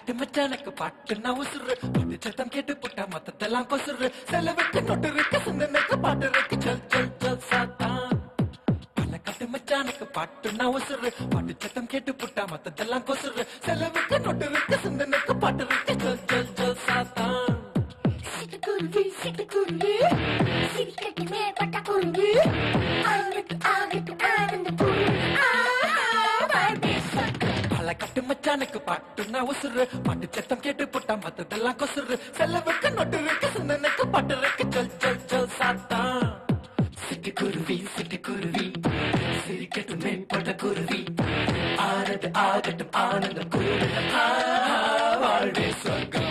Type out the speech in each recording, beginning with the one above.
கட்டு மச்சானுக்கு பாட்டு நான் உசுறு பாட்டு சத்தம் கேட்டு போட்டா மொத்தத்தெல்லாம் கொசுறு செலவுக்கு நொட்டு இருக்கு சிந்தனைக்கு பாட்டு இருக்கு ஜல் ஜல் ஜல் சாத்தான் பல கட்டு மச்சானுக்கு பாட்டு நான் உசுறு பாட்டு சத்தம் கேட்டு போட்டா மொத்தத்தெல்லாம் கொசுறு செலவுக்கு நொட்டு இருக்கு சிந்தனைக்கு பாட்டு இருக்கு ஜல் ஜல் ஜல் சாத்தான் சிட்டுக்குருவி சிட்டுக்குருவி சிரிக்கட்டுமே பட்டக்குருவி ஆங்கத்து ஆகத்து ஆனந்த குருவி வாழ்வே சொர்க்கம் பல கட்டு மச்சானுக்கு பாட்டு நான் உசுறு பாட்டு சத்தம் கேட்டு போட்டா மத்ததெல்லாம் கொசுறு செலவுக்கு நொட்டு இருக்கு சிந்தனைக்கு பாட்டு இருக்கு ஜல் ஜல் ஜல் சாத்தான் சிட்டு குருவி சிட்டு குருவி சிரிக்கட்டும் மேம்பட்ட குருவி ஆனது ஆகட்டும் ஆனந்த குருவி ஆ, வாழ்வே சொர்க்கம்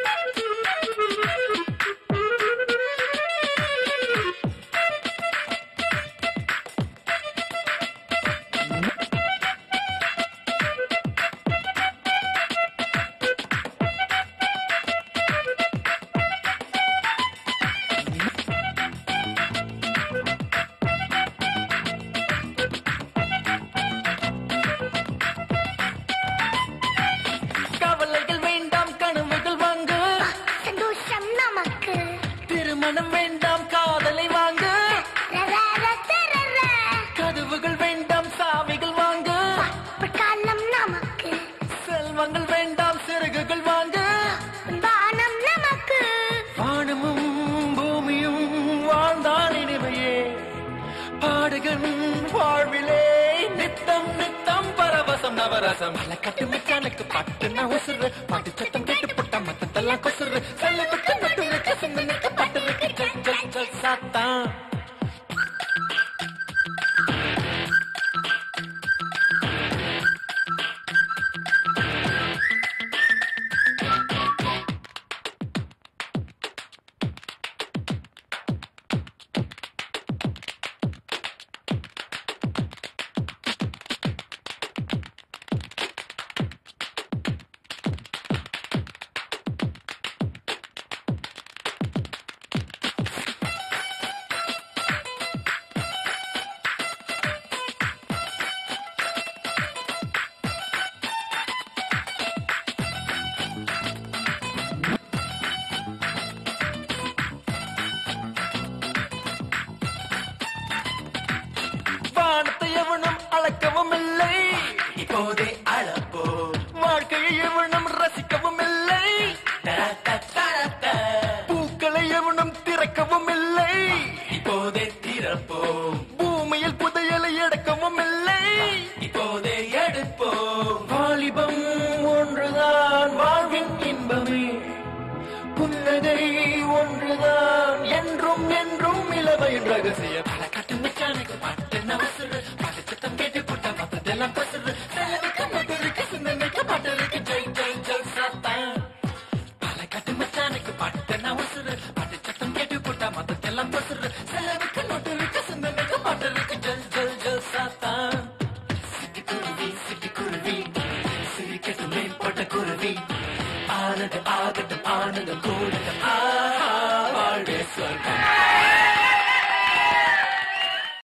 கவலைகள் வேண்டாம் கனவுகள் வாங்கு சந்தோஷம் நமக்கு திருமணம் வேண்டாம் காதலை வாங்கு ரரர தரர. கதவுகள் வேண்டாம் சாவிகள் வாங்கு காலம் நமக்கு செல்வங்கள் வேண்டாம் சிறகுகள் வாங்கு வானம் நமக்கு வானமும் பூமியும் வாழ்ந்தால் இனிமையே பாடுகன் வாழ்விலே நித்தம் நித்தம் பரவசம் நவரசம் பல கட்டு மிச்சானுக்கு பாட்டு நான் உசுறு பாட்டு சத்தம் கேட்டு போட்டா மத்தத்தெல்லாம் கொசுறு செல்லவுக்கு நட்டு இருக்கு சிந்தனைக்கு பாட்டு இருக்கு ஜல் ஜல் ஜல் சாத்தான் வானத்தை எவனும் அளக்கவும் இல்லை இப்போதே அளப்போ வாழ்க்கையை எவனும் ரசிக்கவும் இல்லை பூக்களை எவனும் திறக்கவும் இல்லை இப்போதே திறப்போம் பூமியில் புதையலை எடுக்கவும் இல்லை இப்போதே எடுப்போம் வாலிபம் ஒன்றுதான் வாழ்வின் இன்பமே புன்னகை ஒன்றுதான் என்றும் என்றும் இளமையின் ரகசிய பல கட்டு மச்சானுக்கு பாட்டு நவசுறு பாட்டு சத்தம் கேட்டு போட்டா மத்ததெல்லாம் பசுறு செலவுக்கு மட்டும் இருக்கு சிந்தனைக்கு பாட்டு இருக்கு ஜெய் ஜெய் ஜெய் சாத்தான் பல கட்டு மச்சானுக்கு பாட்டு நவசுறு பாட்டு சத்தம் கேட்டு போட்டா மத்ததெல்லாம் பசுறு செலவுக்கு மட்டும் இருக்கு சிந்தனைக்கு பாட்டு இருக்கு ஜெய் ஜெய் ஜெய் சாத்தான் சிட்டுக்குருவி சிட்டுக்குருவி சிரிக்கட்டும் மேம்பட்ட குருவி ஆனது ஆகட்டும் ஆனந்தம் கூடட்டும் ஆ வாழ்வே சொர்க்கம்